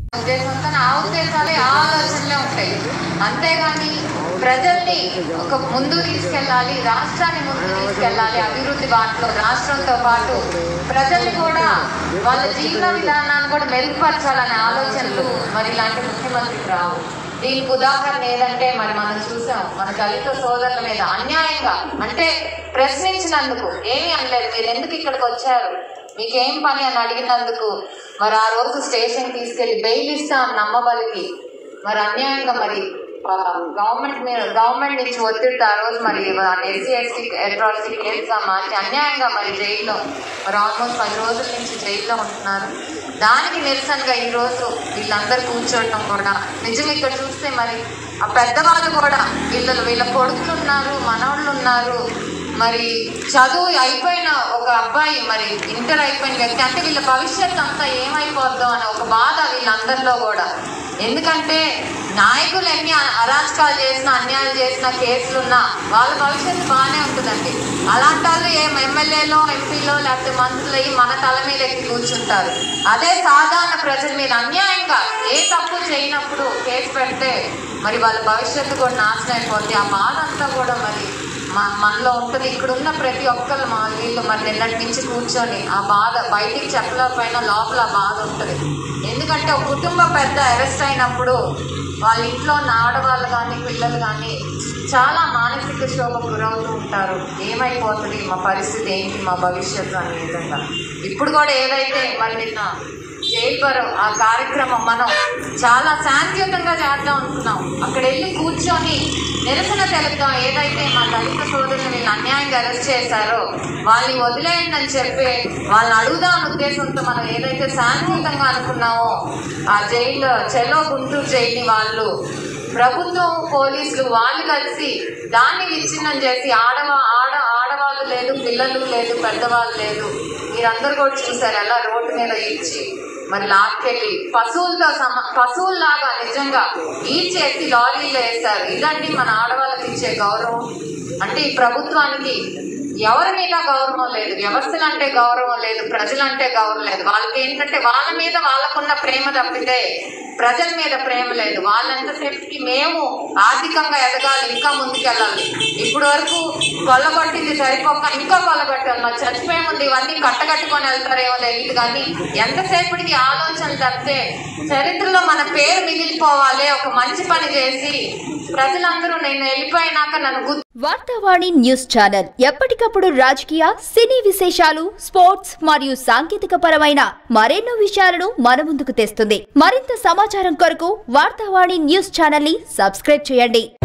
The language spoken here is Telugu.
ఉద్దేశంతో ఆ ఉద్దేశాలే ఆ ఆలోచనలే ఉంటాయి అంతేగాని ప్రజల్ని ఒక ముందు తీసుకెళ్ళాలి రాష్ట్రాన్ని ముందు తీసుకెళ్ళాలి అభివృద్ధి బాటలో రాష్ట్రంతో పాటు ప్రజల్ని కూడా వాళ్ళ జీవన విధానాన్ని కూడా మెరుగుపరచాలనే ఆలోచనలు మరి ఇలాంటి ముఖ్యమంత్రికి రావు దీనికి ఉదాహరణ ఏదంటే మరి మనం చూసాం మన దళిత సోదరుల మీద అన్యాయంగా అంటే ప్రశ్నించినందుకు ఏమీ అనలేదు మీరు ఎందుకు ఇక్కడికి వచ్చారు మీకేం పని అని అడిగినందుకు మరి ఆ రోజు స్టేషన్ తీసుకెళ్లి బెయిల్ ఇస్తాం నమ్మబలికి మరి అన్యాయంగా మరి గవర్నమెంట్ మీద గవర్నమెంట్ నుంచి ఒత్తిడి ఆ రోజు మరి ఎస్సీ ఎస్టీ అట్రాసిటీ కేసుగా మార్చి అన్యాయంగా మరి జైల్లో మరి ఆల్మోస్ట్ పది రోజుల నుంచి జైల్లో ఉంటున్నారు దానికి నిరసనగా ఈ రోజు వీళ్ళందరూ కూర్చోవడం కూడా నిజం ఇక్కడ చూస్తే మరి ఆ పెద్దవాళ్ళు కూడా వీళ్ళు వీళ్ళ కొడుకులు ఉన్నారు మనవాళ్ళు ఉన్నారు మరి చదువు అయిపోయిన ఒక అబ్బాయి మరి ఇంటర్ అయిపోయిన వ్యక్తి అంటే వీళ్ళ భవిష్యత్తు అంతా ఏమైపోద్దో అనే ఒక బాధ వీళ్ళందరిలో కూడా ఎందుకంటే నాయకులు ఎన్ని అరాచకాలు చేసినా అన్యాయాలు చేసినా కేసులున్నా వాళ్ళ భవిష్యత్తు బాగానే ఉంటుందండి అలాంటి వాళ్ళు ఏం ఎమ్మెల్యేలో ఎంపీలో లేకపోతే మంత్రులు అయ్యి మన తల మీద ఎక్కి కూర్చుంటారు అదే సాధారణ ప్రజల మీద అన్యాయంగా ఏ తప్పు చేయనప్పుడు కేసు పెడితే మరి వాళ్ళ భవిష్యత్తు కూడా నాశనం అయిపోద్ది ఆ బాధ అంతా కూడా మరి మా మనలో ఉంటుంది ఇక్కడ ఉన్న ప్రతి ఒక్కరు మా వీళ్ళు మరి నిన్నటి నుంచి కూర్చొని ఆ బాధ బయటికి చెప్పలేకపోయినా లోపల ఆ బాధ ఉంటుంది ఎందుకంటే ఒక కుటుంబ పెద్ద అరెస్ట్ అయినప్పుడు వాళ్ళ ఇంట్లో ఉన్న ఆడవాళ్ళు కానీ పిల్లలు కానీ చాలా మానసిక శోభ గురవుతూ ఉంటారు ఏమైపోతుంది మా పరిస్థితి ఏంటి మా భవిష్యత్తు అనే విధంగా ఇప్పుడు కూడా ఏదైతే మరి నిన్న జైల్వరం ఆ కార్యక్రమం మనం చాలా శాంతియుతంగా చేద్దాం అనుకున్నాం అక్కడ వెళ్ళి కూర్చొని నిరసన తెలుపుదాం ఏదైతే మా దళిత సోదరులు వీళ్ళు అన్యాయంగా అరెస్ట్ చేశారో వాళ్ళని వదిలేయండి అని చెప్పి వాళ్ళని అడుగుదాం అనే ఉద్దేశంతో మనం ఏదైతే శాంతియుతంగా అనుకున్నామో ఆ జైలు చెలో గుంటూరు జైలుని వాళ్ళు ప్రభుత్వం పోలీసులు వాళ్ళు కలిసి దాన్ని విచ్ఛిన్నం చేసి ఆడవా ఆడ ఆడవాళ్ళు లేదు పిల్లలు లేదు పెద్దవాళ్ళు లేదు మీరందరూ కూడా చూసారు ఎలా రోడ్డు మీద ఇచ్చి మరి లాక్కెళ్ళి పశువులతో సమ పశువుల్లాగా నిజంగా ఈడ్చేసి లారీలో వేస్తారు ఇదండి మన ఆడవాళ్ళకి ఇచ్చే గౌరవం అంటే ఈ ప్రభుత్వానికి ఎవరి మీద గౌరవం లేదు వ్యవస్థలు అంటే గౌరవం లేదు ప్రజలంటే గౌరవం లేదు వాళ్ళకి ఏంటంటే వాళ్ళ మీద వాళ్ళకున్న ప్రేమ తప్పితే ప్రజల మీద ప్రేమ లేదు వాళ్ళంతసేపుకి మేము ఆర్థికంగా ఎదగాలి ఇంకా ముందుకెళ్ళాలి ఇప్పటి వరకు కొల్లగొట్టింది సరిపోక ఇంకా కొల్లగొట్టాలి మరి చచ్చిపోయే ముందు ఇవన్నీ కట్టగట్టుకొని వెళ్తారేమో తెలియదు కానీ ఎంతసేపటికి ఆలోచన తప్పితే చరిత్రలో మన పేరు మిగిలిపోవాలి ఒక మంచి పని చేసి ప్రజలందరూ నేను వెళ్ళిపోయినాక నన్ను గుర్తు వార్తావాణి న్యూస్ ఛానల్ ఎప్పటికప్పుడు రాజకీయ సినీ విశేషాలు స్పోర్ట్స్ మరియు సాంకేతిక పరమైన మరెన్నో విషయాలను మన ముందుకు తెస్తుంది మరింత సమాచారం కొరకు వార్తావాణి న్యూస్ ఛానల్ ని సబ్స్క్రైబ్ చేయండి